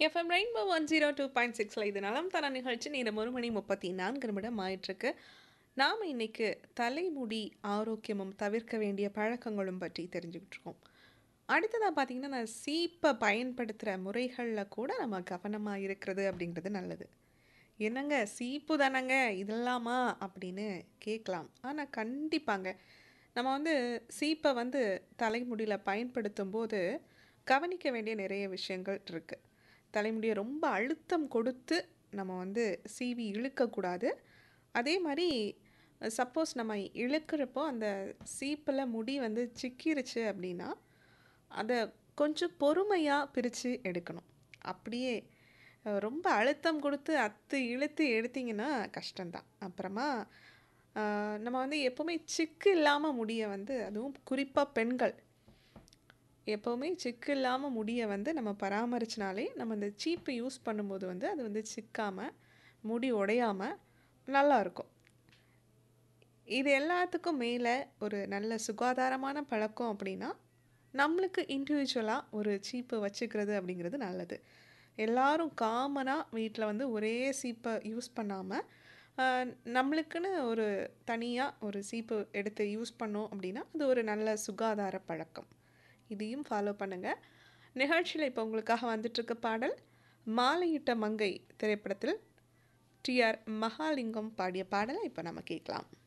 FM rainbow one zero two point சிக்ஸில் இது நலம் தர நிகழ்ச்சி நேரம் ஒரு மணி முப்பத்தி நான்கு நிமிடம் ஆயிட்டிருக்கு நாம் இன்னைக்கு தலைமுடி ஆரோக்கியமும் தவிர்க்க வேண்டிய பழக்கங்களும் பற்றி தெரிஞ்சுக்கிட்டு இருக்கோம் அடுத்ததாக பார்த்தீங்கன்னா நான் சீப்பை பயன்படுத்துகிற முறைகளில் கூட நம்ம கவனமாக இருக்கிறது அப்படிங்கிறது நல்லது என்னங்க சீப்பு தானங்க இதெல்லாமா அப்படின்னு கேட்கலாம் ஆனால் கண்டிப்பாங்க நம்ம வந்து சீப்பை வந்து தலைமுடியில் பயன்படுத்தும் போது கவனிக்க வேண்டிய நிறைய விஷயங்கள் இருக்குது தலைமுடியை ரொம்ப அழுத்தம் கொடுத்து நம்ம வந்து சீவி இழுக்கக்கூடாது அதே மாதிரி சப்போஸ் நம்ம இழுக்கிறப்போ அந்த சீப்பில் முடி வந்து சிக்கிருச்சு அப்படின்னா அதை கொஞ்சம் பொறுமையாக பிரித்து எடுக்கணும் அப்படியே அஹ், ரொம்ப அழுத்தம் கொடுத்து அத்து இழுத்து எடுத்தீங்கன்னா கஷ்டம்தான் அப்புறமா அஹ், நம்ம வந்து எப்போவுமே சிக்கு இல்லாமல் முடிய வந்து அதுவும் குறிப்பாக பெண்கள் எப்போவுமே சிக்கு இல்லாமல் முடியை வந்து நம்ம பராமரிச்சினாலே நம்ம இந்த சீப்பு யூஸ் பண்ணும்போது வந்து அது வந்து சிக்காமல் முடி உடையாமல் நல்லா இருக்கும் இது எல்லாத்துக்கும் மேலே ஒரு நல்ல சுகாதாரமான பழக்கம் அப்படின்னா நம்மளுக்கு இண்டிவிஜுவலாக ஒரு சீப்பு வச்சுக்கிறது அப்படிங்கிறது நல்லது எல்லாரும் காமனாக வீட்டில் வந்து ஒரே சீப்பை யூஸ் பண்ணாமல் நம்மளுக்குன்னு ஒரு தனியாக ஒரு சீப்பு எடுத்து யூஸ் பண்ணோம் அப்படின்னா அது ஒரு நல்ல சுகாதார பழக்கம் இதையும் ஃபாலோ பண்ணுங்கள் நிகழ்ச்சியில் இப்போ உங்களுக்காக வந்துட்டுருக்க பாடல் மாலையிட்ட மங்கை திரைப்படத்தில் டிஆர் மகாலிங்கம் பாடிய பாடலை இப்போ நம்ம கேட்கலாம்